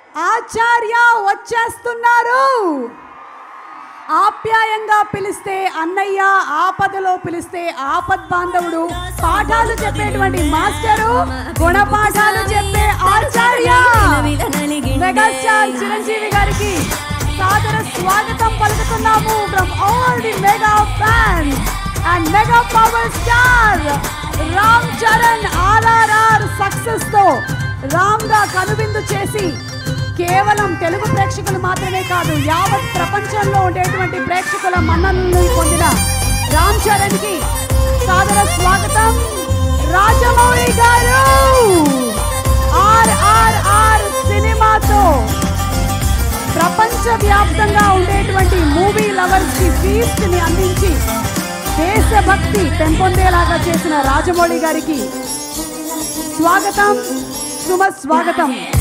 ఆచార్య వచ్చేస్తున్నారు ఆప్యాయంగా పిలిస్తే అన్నయ్య ఆపదలో పిలిస్తే ఆపద్ బాంధవుడు పాఠాలు చెప్పేటువంటి మాస్టరు గుణపాఠాలు చెప్పే ఆచార్య మెగాస్టార్ చిరంజీవి గారికి సాదర స్వాగతం పలుకుతున్నాము from all the mega fans and mega power star Ram Charan RRR success తో రామ్ గా కనువిందు చేసి కేవలం తెలుగు ప్రేక్షకులు మాత్రమే కాదు యావత్ ప్రపంచంలో ఉండేటువంటి ప్రేక్షకుల మన్ననలు పొందిన రామ్ చరణ్ కి సాదర స్వాగతం రాజమౌళి గారు ఆర్ఆర్ఆర్ సినిమాతో ప్రపంచ వ్యాప్తంగా ఉండేటువంటి మూవీ లవర్స్ కి ఫీస్ట్ ని అందించి దేశభక్తి పెంపొందేలాగా చేసిన రాజమౌళి గారికి స్వాగతం శుభ స్వాగతం